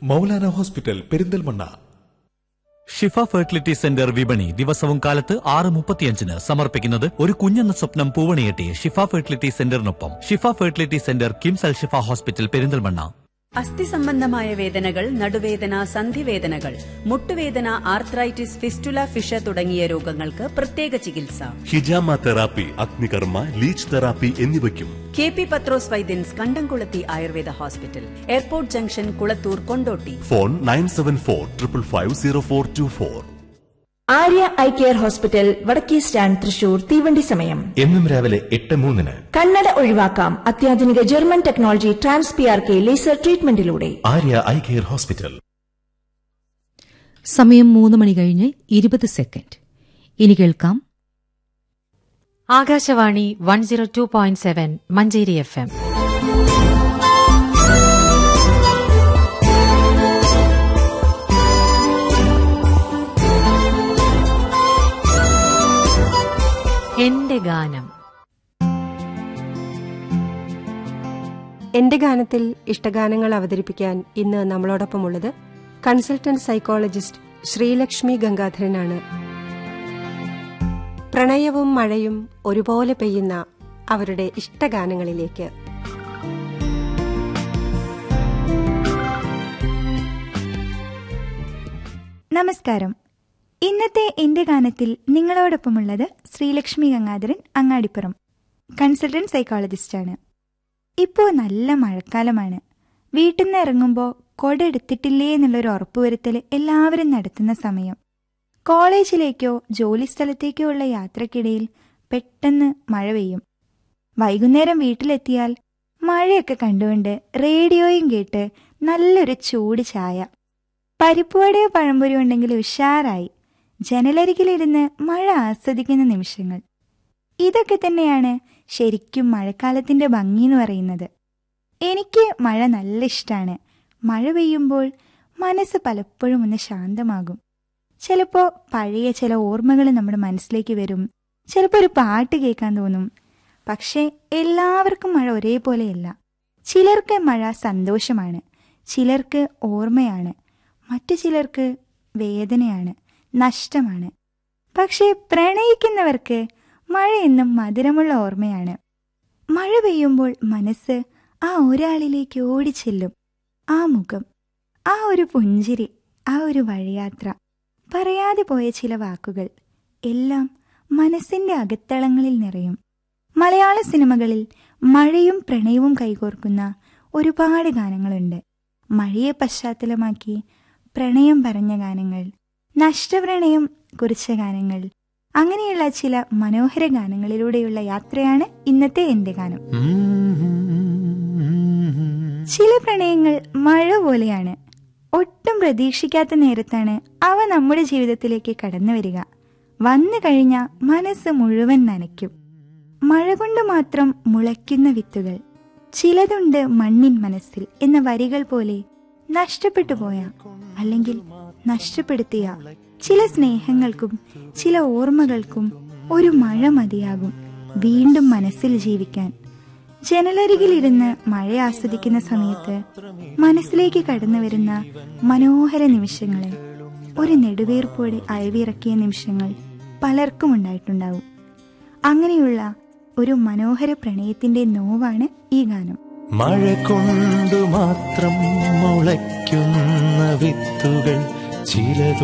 Maulana hospital Perinthalmanna Shifa fertility centre വിപണി ദിവസവും കാലത്ത് ആറ് മുപ്പത്തിയഞ്ചിന് സമർപ്പിക്കുന്നത് ഒരു കുഞ്ഞെന്ന സ്വപ്നം പൂവണിയെട്ടി ഷിഫ ഫെർട്ടിലിറ്റി സെന്ററിനൊപ്പം Shifa fertility centre KIMS Al Shifa hospital Perinthalmanna അസ്ഥി സംബന്ധമായ വേദനകൾ നടുവേദന സന്ധിവേദനകൾ മുട്ടുവേദന ആർത്രൈറ്റിസ് ഫിസ്റ്റുല ഫിഷ തുടങ്ങിയ രോഗങ്ങൾക്ക് പ്രത്യേക ചികിത്സ ഹിജാമ തെറാപ്പി അഗ്നികർമ്മ ലീച്ച് തെറാപ്പി എന്നിവയ്ക്കും കെ പി പത്രോസ് വൈദ്യൻസ് കണ്ടംകുളത്തി Ayurveda hospital airport junction Kulathur Kondotty phone nine seven four triple five zero four two four Arya eye care hospital വടക്കേ സ്റ്റാൻഡ് തൃശൂർ തീവണ്ടി സമയം എന്നും രാവിലെ എട്ട് മൂന്നിന് കണ്ണട ഒഴിവാക്കാം അത്യാധുനിക German technology trans P R K laser ട്രീറ്റ്മെന്റിലൂടെ ആര്യ ഐ കെയർ ഹോസ്പിറ്റൽ സമയം മൂന്ന് മണി കഴിഞ്ഞ് ഇരുപത് സെക്കൻഡ് ഇനി കേൾക്കാം Akashvani one zero to point seven Manjeri F M എന്റെ ഗാനം എന്റെ ഗാനത്തിൽ ഇഷ്ടഗാനങ്ങൾ അവതരിപ്പിക്കാൻ ഇന്ന് നമ്മളോടൊപ്പമുള്ളത് കൺസൾട്ടന്റ് സൈക്കോളജിസ്റ്റ് ശ്രീലക്ഷ്മി ഗംഗാധരനാണ് പ്രണയവും മഴയും ഒരുപോലെ പെയ്യുന്ന അവരുടെ ഇഷ്ടഗാനങ്ങളിലേക്ക് നമസ്കാരം ഇന്നത്തെ എന്റെ ഗാനത്തിൽ നിങ്ങളോടൊപ്പമുള്ളത് ശ്രീലക്ഷ്മി ഗംഗാധരൻ അങ്ങാടിപ്പുറം കൺസൾട്ടന്റ് സൈക്കോളജിസ്റ്റാണ് ഇപ്പോൾ നല്ല മഴക്കാലമാണ് വീട്ടിൽ നിന്ന് ഇറങ്ങുമ്പോൾ കൊട എടുത്തിട്ടില്ലേ എന്നുള്ളൊരു ഉറപ്പുവരുത്തൽ എല്ലാവരും നടത്തുന്ന സമയം കോളേജിലേക്കോ ജോലിസ്ഥലത്തേക്കോ ഉള്ള യാത്രക്കിടയിൽ പെട്ടെന്ന് മഴ പെയ്യും വൈകുന്നേരം വീട്ടിലെത്തിയാൽ മഴയൊക്കെ കണ്ടുകൊണ്ട് റേഡിയോയും കേട്ട് നല്ലൊരു ചൂട് ചായ പരിപ്പുവടയോ പഴംപൊരിയോ ഉണ്ടെങ്കിൽ ഉഷാറായി ജനലരികിലിരുന്ന് മഴ ആസ്വദിക്കുന്ന നിമിഷങ്ങൾ ഇതൊക്കെ തന്നെയാണ് ശരിക്കും മഴക്കാലത്തിന്റെ ഭംഗി എന്ന് പറയുന്നത് എനിക്ക് മഴ നല്ല ഇഷ്ടമാണ് മഴ പെയ്യുമ്പോൾ മനസ്സ് പലപ്പോഴും ഒന്ന് ശാന്തമാകും ചിലപ്പോൾ പഴയ ചില ഓർമ്മകൾ നമ്മുടെ മനസ്സിലേക്ക് വരും ചിലപ്പോൾ ഒരു പാട്ട് കേൾക്കാൻ തോന്നും പക്ഷേ എല്ലാവർക്കും മഴ ഒരേപോലെയല്ല ചിലർക്ക് മഴ സന്തോഷമാണ് ചിലർക്ക് ഓർമ്മയാണ് മറ്റു ചിലർക്ക് വേദനയാണ് നഷ്ടമാണ് പക്ഷേ പ്രണയിക്കുന്നവർക്ക് മഴ എന്നും മധുരമുള്ള ഓർമ്മയാണ് മഴ പെയ്യുമ്പോൾ മനസ്സ് ആ ഒരാളിലേക്ക് ഓടിച്ചെല്ലും ആ മുഖം ആ ഒരു പുഞ്ചിരി ആ ഒരു വഴിയാത്ര പറയാതെ പോയ ചില വാക്കുകൾ എല്ലാം മനസ്സിന്റെ അകത്തളങ്ങളിൽ നിറയും മലയാള സിനിമകളിൽ മഴയും പ്രണയവും കൈകോർക്കുന്ന ഒരുപാട് ഗാനങ്ങളുണ്ട് മഴയെ പശ്ചാത്തലമാക്കി പ്രണയം പറഞ്ഞ ഗാനങ്ങൾ നഷ്ടപ്രണയം കുറിച്ച ഗാനങ്ങൾ അങ്ങനെയുള്ള ചില മനോഹര ഗാനങ്ങളിലൂടെയുള്ള യാത്രയാണ് ഇന്നത്തെ എന്റെ ഗാനം ചില പ്രണയങ്ങൾ മഴ പോലെയാണ് ഒട്ടും പ്രതീക്ഷിക്കാത്ത നേരത്താണ് അവ നമ്മുടെ ജീവിതത്തിലേക്ക് കടന്നു വരിക വന്നു കഴിഞ്ഞ മനസ്സ് മുഴുവൻ നനയ്ക്കും മഴ കൊണ്ട് മാത്രം മുളയ്ക്കുന്ന വിത്തുകൾ ചിലതുണ്ട് മണ്ണിൻ മനസ്സിൽ എന്ന വരികൾ പോലെ നഷ്ടപ്പെട്ടു പോയ അല്ലെങ്കിൽ നഷ്ടപ്പെടുത്തിയ ചില സ്നേഹങ്ങൾക്കും ചില ഓർമ്മകൾക്കും ഒരു മഴ മതിയാകും വീണ്ടും മനസ്സിൽ ജീവിക്കാൻ ജനലരികിലിരുന്ന് മഴ ആസ്വദിക്കുന്ന സമയത്ത് മനസ്സിലേക്ക് കടന്നു വരുന്ന മനോഹര നിമിഷങ്ങളെ ഒരു നെടുവീർപ്പോടെ അയവിറക്കിയ നിമിഷങ്ങൾ പലർക്കും ഉണ്ടായിട്ടുണ്ടാവും അങ്ങനെയുള്ള ഒരു മനോഹര പ്രണയത്തിന്റെ നോവാണ് ഈ ഗാനം മഴ കൊണ്ടു മാത്രം മുളയ്ക്കുന്ന വിത്തുകൾ ചിലതു